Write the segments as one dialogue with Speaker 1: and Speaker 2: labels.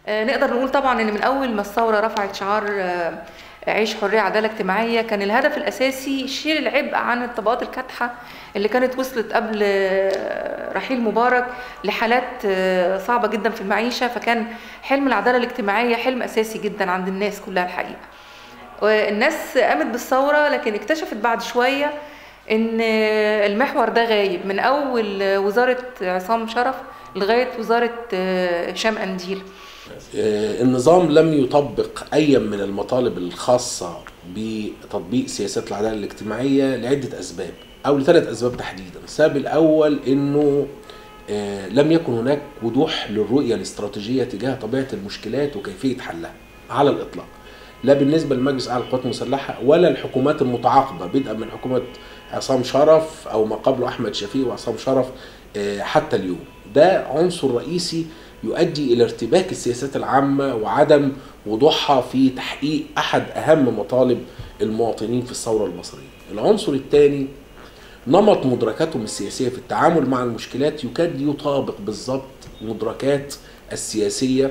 Speaker 1: آه، نقدر نقول طبعا ان من اول ما الثوره رفعت شعار آه، عيش حريه عداله اجتماعيه كان الهدف الاساسي شيل العبء عن الطبقات الكادحه اللي كانت وصلت قبل آه، رحيل مبارك لحالات آه، صعبه جدا في المعيشه فكان حلم العداله الاجتماعيه حلم اساسي جدا عند الناس كلها الحقيقه والناس قامت بالثوره لكن اكتشفت بعد شويه ان المحور ده غايب من اول وزاره عصام شرف لغايه وزاره آه، هشام قنديل
Speaker 2: آه، النظام لم يطبق أي من المطالب الخاصة بتطبيق سياسات العدالة الاجتماعية لعدة أسباب أو لثلاث أسباب تحديدا السبب الأول أنه آه، لم يكن هناك وضوح للرؤية الاستراتيجية تجاه طبيعة المشكلات وكيفية حلها على الإطلاق لا بالنسبة لمجلس أعلى القوات المسلحة ولا الحكومات المتعاقبة بدءا من حكومة عصام شرف أو ما قبله أحمد شفيق وعصام شرف آه، حتى اليوم ده عنصر رئيسي يؤدي الى ارتباك السياسات العامه وعدم وضوحها في تحقيق احد اهم مطالب المواطنين في الثوره المصريه. العنصر الثاني نمط مدركاتهم السياسيه في التعامل مع المشكلات يكاد يطابق بالضبط مدركات السياسيه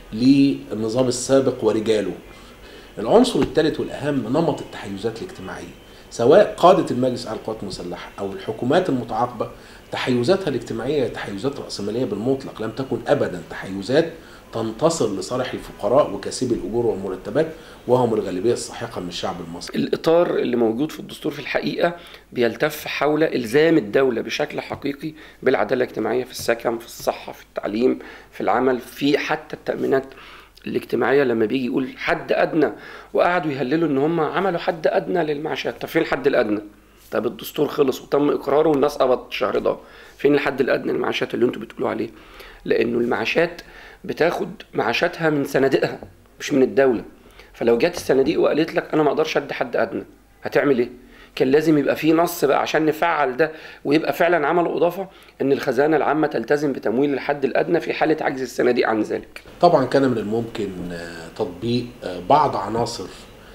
Speaker 2: للنظام السابق ورجاله. العنصر الثالث والاهم نمط التحيزات الاجتماعيه سواء قاده المجلس على القوات المسلحه او الحكومات المتعاقبه تحيزاتها الاجتماعيه تحيزات راسماليه بالمطلق لم تكن ابدا تحيزات تنتصر لصالح الفقراء وكاسبي الاجور والمرتبات وهم الغالبيه الساحقه من الشعب المصري.
Speaker 3: الإطار اللي موجود في الدستور في الحقيقة بيلتف حول إلزام الدولة بشكل حقيقي بالعدالة الاجتماعية في السكن في الصحة في التعليم في العمل في حتى التأمينات الاجتماعية لما بيجي يقول حد أدنى وقعدوا يهللوا إن هم عملوا حد أدنى للمعاشات طب فين الحد الأدنى؟ طب الدستور خلص وتم إقراره والناس قبضت الشهر ده فين الحد الأدنى للمعاشات اللي أنتوا بتقولوا عليه؟ لأنه المعاشات بتاخد معاشاتها من صناديقها مش من الدولة فلو جت الصناديق وقالت لك انا ما اقدرش ادي حد ادنى هتعمل ايه كان لازم يبقى في نص بقى عشان نفعل ده ويبقى فعلا عملوا اضافه ان الخزانه العامه تلتزم بتمويل الحد الادنى في حاله عجز الصناديق عن ذلك
Speaker 2: طبعا كان من الممكن آه، تطبيق آه، بعض عناصر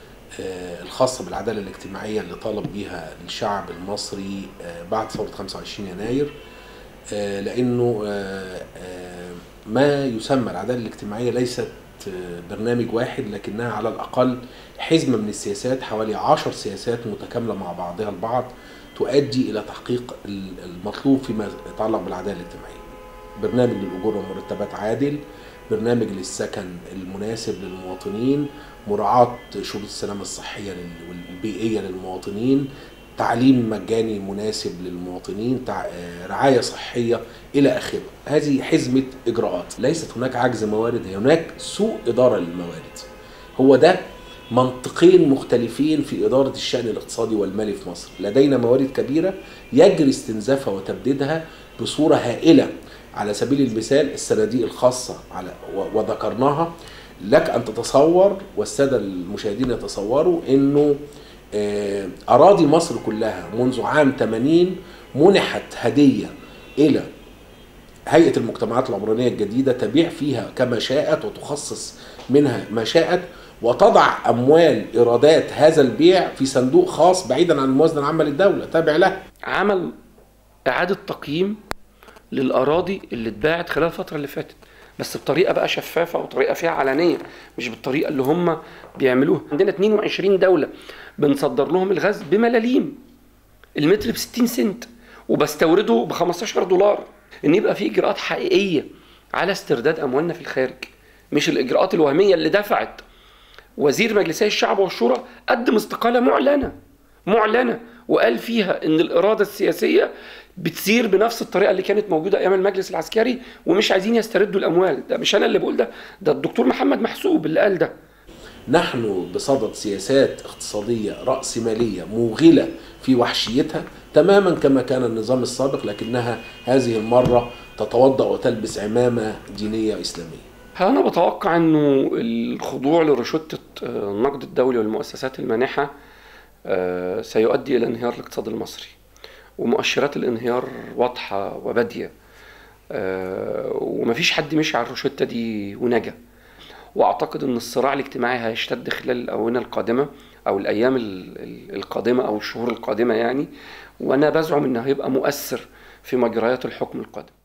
Speaker 2: آه، الخاصة بالعدالة الاجتماعية اللي طالب بيها الشعب المصري آه، بعد ثورة 25 يناير آه، لأنه آه، آه، ما يسمى العدالة الاجتماعية ليست آه، برنامج واحد لكنها على الأقل حزمة من السياسات حوالي عشر سياسات متكاملة مع بعضها البعض تؤدي إلى تحقيق ال- المطلوب فيما يتعلق بالعدالة الاجتماعية برنامج للأجور والمرتبات عادل برنامج للسكن المناسب للمواطنين مراعاة شروط السلامة الصحية لل- والبيئية للمواطنين تعليم مجاني مناسب للمواطنين تع- آه، رعاية صحية إلى آخره هذه حزمة إجراءات ليست هناك عجز موارد هي هناك سوء إدارة للموارد هو ده منطقين مختلفين في إدارة الشأن الاقتصادي والمالي في مصر لدينا موارد كبيرة يجري استنزافها وتبديدها بصورة هائلة على سبيل المثال الصناديق الخاصة على و- وذكرناها لك أن تتصور والسادة المشاهدين يتصوروا أنه آه، أراضي مصر كلها منذ عام 80 منحت هدية إلى هيئة المجتمعات العمرانية الجديدة تبيع فيها كما شاءت وتخصص منها ما شاءت وتضع أموال إيرادات هذا البيع في صندوق خاص بعيدا عن الموازنة العامة للدولة تابع له
Speaker 3: عمل اعاده تقييم للاراضي اللي اتباعت خلال الفتره اللي فاتت بس بطريقه بقى شفافه وطريقه فيها علنيه مش بالطريقه اللي هم بيعملوها عندنا 22 دوله بنصدر لهم الغاز بملاليم المتر ب 60 سنت وبستورده ب 15 دولار ان يبقى في اجراءات حقيقيه على استرداد اموالنا في الخارج مش الاجراءات الوهميه اللي دفعت وزير مجلسي الشعب والشورى قدم استقاله معلنه معلنه وقال فيها ان الاراده السياسيه بتسير بنفس الطريقه اللي كانت موجوده ايام المجلس العسكري ومش عايزين يستردوا الاموال ده مش انا اللي بقول ده ده الدكتور محمد محسوب اللي قال ده
Speaker 2: نحن بصدد سياسات اقتصادية رأسمالية موغلة في وحشيتها تماما كما كان النظام السابق لكنها هذه المرة تتوضأ وتلبس عمامة دينية إسلامية
Speaker 3: أنا بتوقع إنه الخضوع لرشدة آه، النقد الدولي والمؤسسات المانحة آه، سيؤدي إلى انهيار الاقتصاد المصري ومؤشرات الانهيار واضحة وبادية آه، ومفيش حد مشي على الروشتة دي ونجا واعتقد ان الصراع الاجتماعي هيشتد خلال الاونه القادمه او الايام ال- ال- القادمه او الشهور القادمه يعني وانا بزعم انه هيبقى مؤثر في مجريات الحكم القادم